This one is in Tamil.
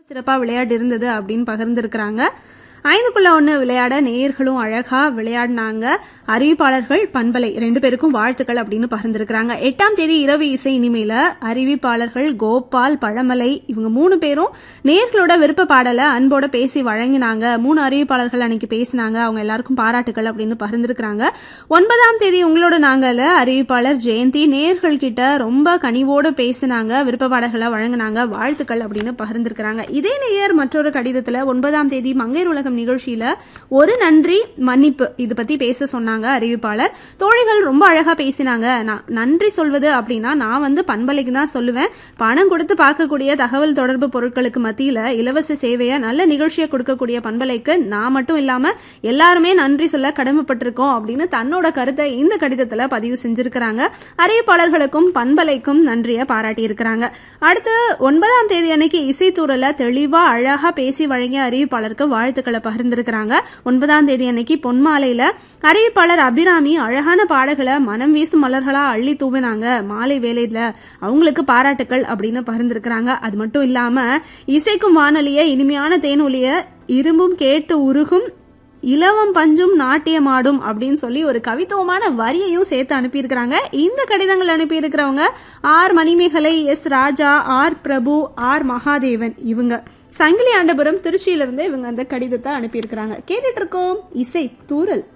சிறப்பா விளையாட்டு இருந்தது அப்படின்னு பகிர்ந்திருக்கிறாங்க ஐந்துக்குள்ள ஒன்று விளையாட நேயர்களும் அழகா விளையாடினாங்க அறிவிப்பாளர்கள் பண்பலை ரெண்டு பேருக்கும் வாழ்த்துக்கள் அப்படின்னு பகிர்ந்திருக்கிறாங்க எட்டாம் தேதி இரவு இசை இனிமையில அறிவிப்பாளர்கள் கோபால் பழமலை இவங்க மூணு பேரும் நேயர்களோட விருப்ப பாடலை அன்போட பேசி வழங்கினாங்க மூணு அறிவிப்பாளர்கள் அன்னைக்கு பேசினாங்க அவங்க எல்லாருக்கும் பாராட்டுகள் அப்படின்னு பகிர்ந்திருக்கிறாங்க ஒன்பதாம் தேதி உங்களோட நாங்கல அறிவிப்பாளர் ஜெயந்தி நேயர்கள் கிட்ட ரொம்ப கனிவோடு பேசினாங்க விருப்ப பாடல்களை வழங்கினாங்க வாழ்த்துக்கள் அப்படின்னு பகிர்ந்திருக்கிறாங்க இதே நேயர் மற்றொரு கடிதத்துல ஒன்பதாம் தேதி மங்கையர் உலகம் நிகழ்ச்சியில ஒரு நன்றி மன்னிப்பு இது பத்தி பேச சொன்னாங்க அறிவிப்பாளர் தோழிகள் ரொம்ப அழகா பேசினாங்க நான் நன்றி சொல்வது அப்படின்னா நான் வந்து பண்பலைக்கு தான் சொல்லுவேன் பணம் கொடுத்து பார்க்கக்கூடிய தகவல் தொடர்பு பொருட்களுக்கு மத்தியில இலவச சேவையை நல்ல நிகழ்ச்சியை கொடுக்கக்கூடிய பண்பலைக்கு நான் மட்டும் இல்லாம எல்லாருமே நன்றி சொல்ல கடமைப்பட்டிருக்கோம் அப்படின்னு தன்னோட கருத்தை இந்த கடிதத்துல பதிவு செஞ்சிருக்கிறாங்க அறிவிப்பாளர்களுக்கும் பண்பலைக்கும் நன்றியை பாராட்டி இருக்கிறாங்க அடுத்து ஒன்பதாம் தேதி அன்னைக்கு இசைத்தூரல தெளிவா அழகா பேசி வழங்கிய அறிவிப்பாளருக்கு வாழ்த்துக்களை பகிர்ந்திருக்கிறாங்க ஒன்பதாம் தேதி அன்னைக்கு பொன்மாலையில அறிவிப்பாளர் அபிராமி அழகான பாடல்களை மனம் வீசும் மலர்களா அள்ளி தூவினாங்க மாலை வேலையில அவங்களுக்கு பாராட்டுக்கள் அப்படின்னு பகிர்ந்திருக்கிறாங்க அது மட்டும் இல்லாம இசைக்கும் வானொலிய இனிமையான தேனொலிய இரும்பும் கேட்டு உருகும் இலவம் பஞ்சும் நாட்டியமாடும் அப்படின்னு சொல்லி ஒரு கவித்துவமான வரியையும் சேர்த்து அனுப்பியிருக்கிறாங்க இந்த கடிதங்கள் அனுப்பியிருக்கிறவங்க R Manimegalai S Raja R Prabhu R Mahadevan இவங்க சங்கிலி ஆண்டபுரம் திருச்சியிலிருந்து இவங்க அந்த கடிதத்தை அனுப்பியிருக்கிறாங்க கேட்டுட்டு இருக்கோம் இசை தூரல்